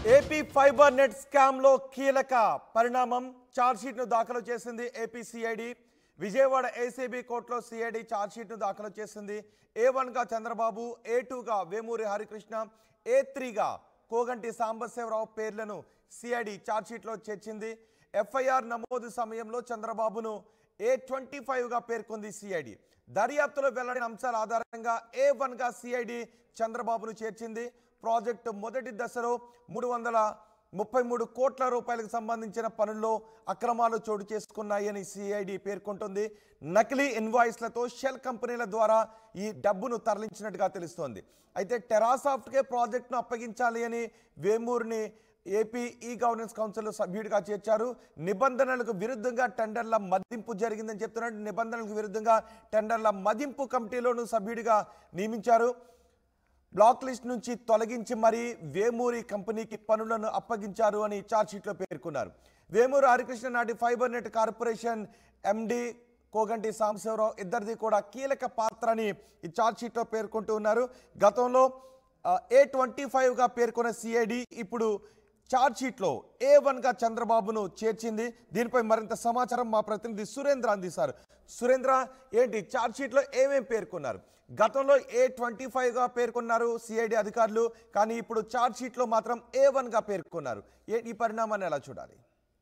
AP fibre net scam లో కీలక పరిణామం ఛార్జ్షీట్ ను దాఖలు చేసింది ఏపీ సిఐడి విజయవాడ ఏసీబీ కోర్టులో సిఐడి ఛార్జ్షీట్ ను దాఖలు చేసింది ఏ వన్ గా చంద్రబాబు ఏ గా వేమూరి హరికృష్ణ ఏ త్రీగా కోగంటి సాంబశివరావు పేర్లను సిఐడి ఛార్జ్షీట్లో చేర్చింది ఎఫ్ఐఆర్ నమోదు సమయంలో చంద్రబాబును ఏ ట్వంటీ గా పేర్కొంది సిఐడి దర్యాప్తులో వెల్లడిన అంశాల ఆధారంగా ఏ గా సిఐడి చంద్రబాబును చేర్చింది ప్రాజెక్టు మొదటి దశలో మూడు వందల ముప్పై మూడు కోట్ల రూపాయలకు సంబంధించిన పనుల్లో అక్రమాలు చోటు చేసుకున్నాయని సిఐడి పేర్కొంటుంది నకిలీ ఇన్వాయిస్లతో షెల్ కంపెనీల ద్వారా ఈ డబ్బును తరలించినట్టుగా తెలుస్తోంది అయితే టెరాసాఫ్ట్కే ప్రాజెక్టును అప్పగించాలి అని వేమూరిని ఏపీ ఈ గవర్నెన్స్ కౌన్సిల్ సభ్యుడిగా చేర్చారు నిబంధనలకు విరుద్ధంగా టెండర్ల మదింపు జరిగిందని చెప్తున్నట్టు నిబంధనలకు విరుద్ధంగా టెండర్ల మదింపు కమిటీలోనూ సభ్యుడిగా నియమించారు బ్లాక్ లిస్ట్ నుంచి తొలగించి మరీ వేమూరి కంపెనీకి పనులను అప్పగించారు అని ఛార్జ్షీట్లో పేర్కొన్నారు వేమూరి హరికృష్ణ నాటి fibre net corporation MD Koganti Sambasivarao ఇద్దరిది కూడా కీలక పాత్ర అని ఈ ఛార్జ్షీట్లో పేర్కొంటూ ఉన్నారు గతంలో ఏ ట్వంటీ ఫైవ్గా పేర్కొన్న సిఐడి ఇప్పుడు ఛార్జ్షీట్లో ఏ వన్గా చంద్రబాబును చేర్చింది దీనిపై మరింత సమాచారం మా ప్రతినిధి సురేంద్ర అందిస్తారు సురేంద్ర ఏంటి ఛార్జ్షీట్లో ఏమేం పేర్కొన్నారు గతంలో ఏ ట్వంటీ ఫైవ్గా పేర్కొన్నారు సిఐడి అధికారులు కానీ ఇప్పుడు ఛార్జ్షీట్లో మాత్రం ఏ వన్గా పేర్కొన్నారు ఏ ఈ పరిణామాన్ని ఎలా చూడాలి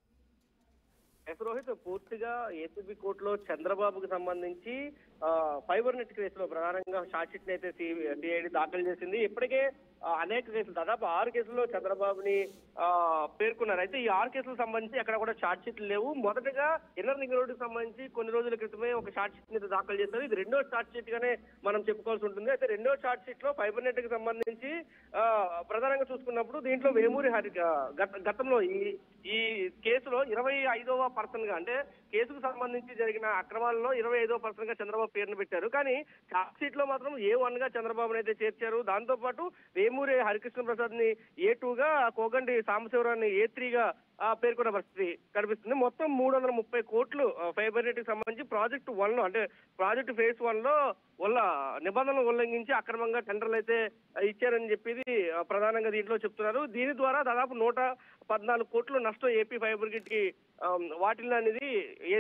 ఎస్ రోహిత్ పూర్తిగా ఏసీబీ కోర్టులో చంద్రబాబుకు సంబంధించి ఆ, ఫైబర్ నెట్ కేసులో ప్రధానంగా షార్ట్ షీట్ అయితే సిఐడి దాఖలు చేసింది ఇప్పటికే ఆ, అనేక కేసులు దాదాపు ఆరు కేసుల్లో చంద్రబాబుని ఆ, పేర్కొన్నారు అయితే ఈ ఆరు కేసులకు సంబంధించి ఎక్కడ కూడా షార్ట్ షీట్లు లేవు మొదటగా ఇన్నర్ రింగ్ రోడ్డుకి సంబంధించి కొన్ని రోజుల క్రితమే ఒక షార్ట్ షీట్ మీద దాఖలు చేశారు ఇది రెండో షార్ట్ షీట్ గానే మనం చెప్పుకోవాల్సి ఉంటుంది అయితే రెండో షార్ట్ షీట్ లో ఫైబర్ నెట్ కి సంబంధించి ఆ, ప్రధానంగా చూసుకున్నప్పుడు దీంట్లో వేమూరి హరి గత- గతంలో ఈ ఈ కేసులో ఇరవై ఐదవ పర్సన్ గా అంటే కేసుకు సంబంధించి జరిగిన అక్రమాల్లో ఇరవై ఐదవ పర్సన్ గా చంద్రబాబు పేరును పెట్టారు కానీ చార్జ్ షీట్ లో మాత్రం ఏ వన్ గా చంద్రబాబుని అయితే చేర్చారు దాంతో పాటు వేమూరి హరికృష్ణ ప్రసాద్ ని ఏ టూ గా కోగండి సాంబశివరావుని ఏ త్రీ గా ఆ, పేర్కొన్న పరిస్థితి కనిపిస్తుంది మొత్తం మూడు వందల ముప్పై కోట్లు ఆ, ఫైబర్ నెట్ కి సంబంధించి ప్రాజెక్ట్ వన్ లో అంటే ప్రాజెక్ట్ ఫేజ్ వన్ లో వల్ల నిబంధనలు ఉల్లంఘించి అక్రమంగా టెండర్లు అయితే ఆ, ఇచ్చారని చెప్పేది ఆ, ప్రధానంగా దీంట్లో చెప్తున్నారు దీని ద్వారా దాదాపు నూట పద్నాలుగు కోట్లు నష్టం ఏపీ ఫైబర్ గ్రిడ్ కి వాటిల్లో అనేది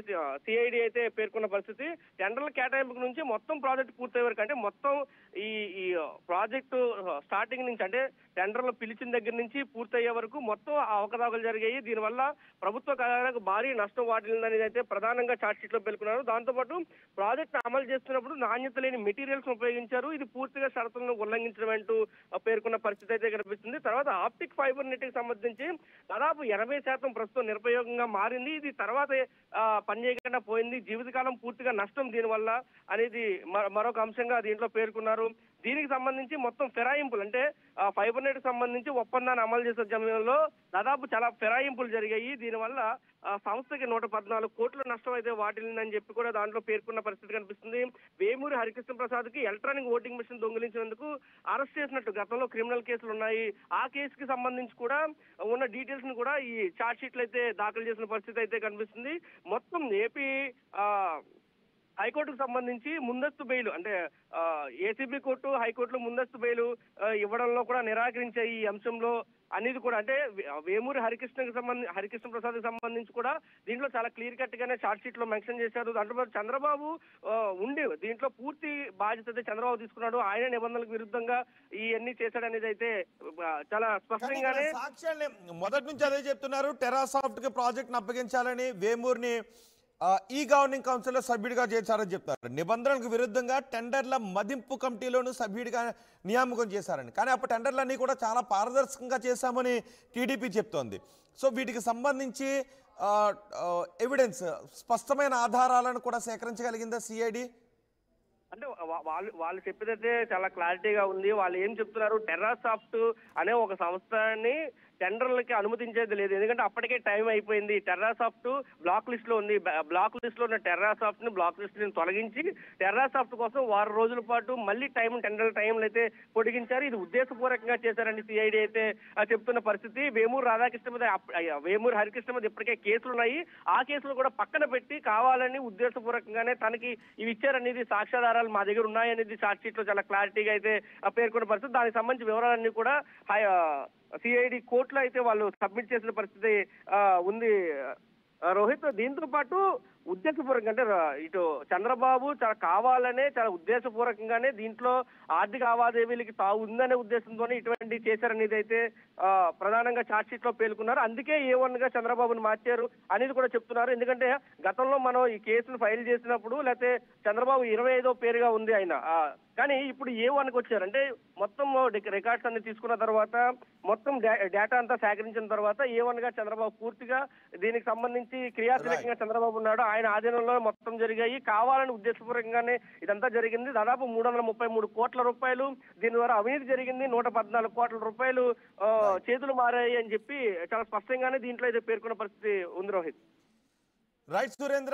సిఐడి అయితే పేర్కొన్న పరిస్థితి టెండర్ల కేటాయింపు నుంచి మొత్తం ప్రాజెక్ట్ పూర్తయ్యే వరకు అంటే మొత్తం ఈ ఈ ప్రాజెక్టు స్టార్టింగ్ నుంచి అంటే టెండర్లు పిలిచిన దగ్గర నుంచి పూర్తయ్యే వరకు మొత్తం ఆ అవకతవకలు జరిగాయి దీనివల్ల ప్రభుత్వ ఖజానాకు భారీ నష్టం వాటిల్లిందనేది అయితే ప్రధానంగా చార్ట్ షీట్ లో పేర్కొన్నారు దాంతోపాటు ప్రాజెక్ట్ అమలు చేస్తున్నప్పుడు నాణ్యత లేని మెటీరియల్స్ ఉపయోగించారు ఇది పూర్తిగా షరతులను ఉల్లంఘించడం అంటూ ఆ, పేర్కొన్న పరిస్థితి అయితే కనిపిస్తుంది తర్వాత ఆప్టిక్ ఫైబర్ నెట్ కి సంబంధించి దాదాపు ఎనభై శాతం ప్రస్తుతం నిరుపయోగంగా మారింది ఇది తర్వాత ఆ, పనిచేయకుండా పోయింది జీవితకాలం పూర్తిగా నష్టం దీనివల్ల అనేది మ- మరొక అంశంగా దీంట్లో పేర్కొన్నారు దీనికి సంబంధించి మొత్తం ఫిరాయింపులు అంటే ఆ, ఫైబర్ నెట్ సంబంధించి ఒప్పందాన్ని అమలు చేసే సమయంలో దాదాపు చాలా ఫిరాయింపులు జరిగాయి దీనివల్ల ఆ, సంస్థకి నూట పద్నాలుగు కోట్ల నష్టం అయితే వాటిల్లిందని చెప్పి కూడా దాంట్లో పేర్కొన్న పరిస్థితి కనిపిస్తుంది వేమూరి హరికృష్ణ ప్రసాద్ కి ఎలక్ట్రానిక్ ఓటింగ్ మిషన్ దొంగిలించినందుకు అరెస్ట్ చేసినట్టు గతంలో క్రిమినల్ కేసులు ఉన్నాయి ఆ కేసుకి సంబంధించి కూడా ఉన్న డీటెయిల్స్ ని కూడా ఈ చార్ట్ షీట్లు అయితే దాఖలు చేసిన పరిస్థితి అయితే కనిపిస్తుంది మొత్తం ఏపీ ఆ హైకోర్టుకు సంబంధించి ముందస్తు బెయిల్ అంటే ఏసీబీ కోర్టు హైకోర్టులో ముందస్తు బెయిల్ ఆ, ఇవ్వడంలో కూడా నిరాకరించాయి ఈ అంశంలో అనేది కూడా అంటే వే- వేమూరి హరికృష్ణకి సంబంధించి హరికృష్ణ ప్రసాద్ సంబంధించి కూడా దీంట్లో చాలా క్లియర్ కట్ గానే చార్ట్ షీట్ లో మెన్షన్ చేశారు దాంట్లో పాటు చంద్రబాబు ఆ, ఉండి దీంట్లో పూర్తి బాధ్యత అయితే చంద్రబాబు తీసుకున్నాడు ఆయన నిబంధనలకు విరుద్ధంగా ఇవన్నీ చేశాడనేది అయితే ఆ, చాలా కానీ ఇక్కడ స్పష్టంగానే సాక్ష్యాలు ఏం- మొదటి నుంచి అదే చెప్తున్నారు టెరాసాఫ్ట్ కి ప్రాజెక్ట్ అప్పగించాలని వేమూరిని ఆ, ఈ గవర్నింగ్ కౌన్సిల్లో సభ్యుడిగా చేశారని చెప్తారు నిబంధనలకు విరుద్ధంగా టెండర్ల మదింపు కమిటీలోనూ సభ్యుడిగా నియామకం చేశారని కానీ అప్పుడు టెండర్లన్నీ కూడా చాలా పారదర్శకంగా చేశామని టీడీపీ చెప్తోంది సో వీటికి సంబంధించి ఎవిడెన్స్ స్పష్టమైన ఆధారాలను కూడా సేకరించగలిగిందా సిఐడి అంటే వా- వాళ్ళు వాళ్ళు చెప్పేదైతే చాలా క్లారిటీగా ఉంది వాళ్ళు ఏం చెప్తున్నారు టెర్రాసాఫ్ట్ అనే ఒక సంస్థని టెండర్లకి అనుమతించేది లేదు ఎందుకంటే అప్పటికే టైం అయిపోయింది టెర్రాసాఫ్ట్ బ్లాక్ లిస్ట్ లో ఉంది బ- బ్లాక్ లిస్ట్ లో ఉన్న టెర్రాసాఫ్ట్ ని బ్లాక్ లిస్ట్ ని తొలగించి టెర్రాసాఫ్ట్ కోసం వారం రోజుల పాటు మళ్ళీ టైం టెండర్ టైంలు అయితే పొడిగించారు ఇది ఉద్దేశపూర్వకంగా చేశారని సిఐడి అయితే ఆ, చెప్తున్న పరిస్థితి వేమూరు రాధాకృష్ణ మీద అప్- అయ్య, వేమూరు హరికృష్ణ మీద ఇప్పటికే కేసులు ఉన్నాయి ఆ కేసులు కూడా పక్కన పెట్టి కావాలని ఉద్దేశపూర్వకంగానే తనకి ఇవి ఇచ్చారనేది సాక్ష్యాధారాలు మా దగ్గర ఉన్నాయనేది చార్ట్ షీట్ లో చాలా క్లారిటీగా అయితే ఆ, పేర్కొన్న పరిస్థితి దానికి సంబంధించి వివరాలన్నీ కూడా హై- ఆ, సిఐడి కోర్టులో అయితే వాళ్ళు సబ్మిట్ చేసిన పరిస్థితి ఆ, ఉంది ఆ, రోహిత్ దీంతో పాటు ఉద్దేశపూర్వకంగా అంటే రా- ఇటు చంద్రబాబు చాలా కావాలనే చాలా ఉద్దేశపూర్వకంగానే దీంట్లో ఆర్థిక లావాదేవీలకి తావు ఉందనే ఉద్దేశంతోనే ఇటువంటి చేశారనేది అయితే ఆ, ప్రధానంగా ఛార్జ్ షీట్ లో పేర్కొన్నారు అందుకే ఏ వన్ గా చంద్రబాబును మార్చారు అనేది కూడా చెప్తున్నారు ఎందుకంటే గతంలో మనం ఈ కేసును ఫైల్ చేసినప్పుడు లేకపోతే చంద్రబాబు ఇరవై ఐదో పేరుగా ఉంది ఆయన ఆ, కానీ ఇప్పుడు ఏ వన్ కి వచ్చారు అంటే మొత్తం రికార్డ్స్ అన్ని తీసుకున్న తర్వాత మొత్తం డా- డేటా అంతా సేకరించిన తర్వాత ఏ వన్ గా చంద్రబాబు పూర్తిగా దీనికి సంబంధించి క్రియాశీలకంగా చంద్రబాబు ఉన్నాడు ఆయన ఆధీనంలో మొత్తం జరిగాయి కావాలని ఉద్దేశపూర్వకంగానే ఇదంతా జరిగింది దాదాపు మూడు వందల ముప్పై మూడు కోట్ల రూపాయలు దీని ద్వారా అవినీతి జరిగింది నూట పద్నాలుగు కోట్ల రూపాయలు ఆ, చేతులు మారాయి అని చెప్పి చాలా స్పష్టంగానే దీంట్లో అయితే పేర్కొన్న పరిస్థితి ఉంది రోహిత్ రైట్ Surendra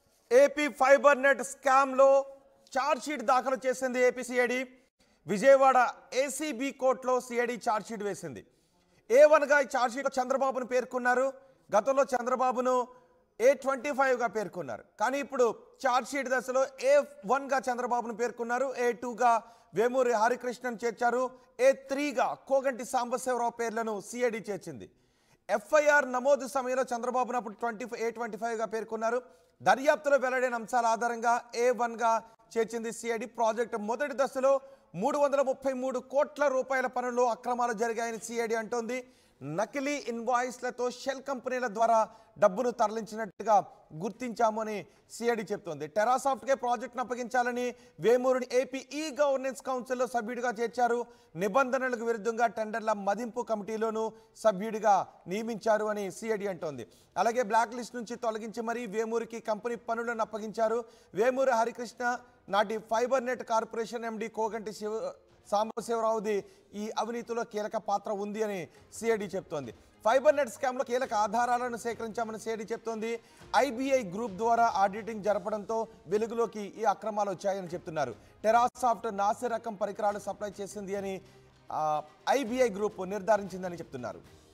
AP fibre net scam లో ఛార్జ్ షీట్ దాఖలు చేసింది ఏపీ సిఐడి విజయవాడ ఏసీబీ కోర్టులో సిఐడి ఛార్జ్ షీట్ వేసింది ఏ వన్గా ఈ ఛార్జ్ షీట్లో చంద్రబాబును పేర్కొన్నారు గతంలో చంద్రబాబును ఏ ట్వంటీ ఫైవ్గా పేర్కొన్నారు కానీ ఇప్పుడు ఛార్జ్ షీట్ దశలో ఏ వన్గా చంద్రబాబును పేర్కొన్నారు ఏ టూగా వేమూరి హరికృష్ణన్ చేర్చారు ఏ త్రీగా కోగంటి సాంబశివరావు పేర్లను సిఐడి చేర్చింది ఎఫ్ఐఆర్ నమోదు సమయంలో చంద్రబాబును అప్పుడు ట్వంటీ ఏ ట్వంటీ ఫైవ్గా పేర్కొన్నారు దర్యాప్తులో వెల్లడైన అంశాల ఆధారంగా ఏ వన్గా చేర్చింది సిఐడి ప్రాజెక్టు మొదటి దశలో మూడు వందల ముప్పై మూడు కోట్ల రూపాయల పనుల్లో అక్రమాలు జరిగాయని సిఐడి అంటోంది నకిలీ ఇన్వాయిస్లతో షెల్ కంపెనీల ద్వారా డబ్బును తరలించినట్టుగా గుర్తించాము అని సిఐడి చెప్తోంది టెరాసాఫ్ట్కే ప్రాజెక్టును అప్పగించాలని వేమూరుని ఏపీ ఈ గవర్నెన్స్ కౌన్సిల్లో సభ్యుడిగా చేర్చారు నిబంధనలకు విరుద్ధంగా టెండర్ల మదింపు కమిటీలోనూ సభ్యుడిగా నియమించారు అని సిఐడి అంటోంది అలాగే బ్లాక్ లిస్ట్ నుంచి తొలగించి మరీ వేమూరికి కంపెనీ పనులను అప్పగించారు వేమూరి హరికృష్ణ నాటి fibre net corporation MD Koganti Siva సాంబశివరావుది ఈ అవినీతిలో కీలక పాత్ర ఉంది అని సిఐడి చెప్తోంది ఫైబర్ నెట్ స్కామ్లో కీలక ఆధారాలను సేకరించామని సిఐడి చెప్తోంది ఐబీఐ గ్రూప్ ద్వారా ఆడిటింగ్ జరపడంతో వెలుగులోకి ఈ అక్రమాలు వచ్చాయని చెప్తున్నారు టెరాసాఫ్ట్ నాసి రకం పరికరాలు సప్లై చేసింది అని ఐబీఐ గ్రూప్ నిర్ధారించిందని చెప్తున్నారు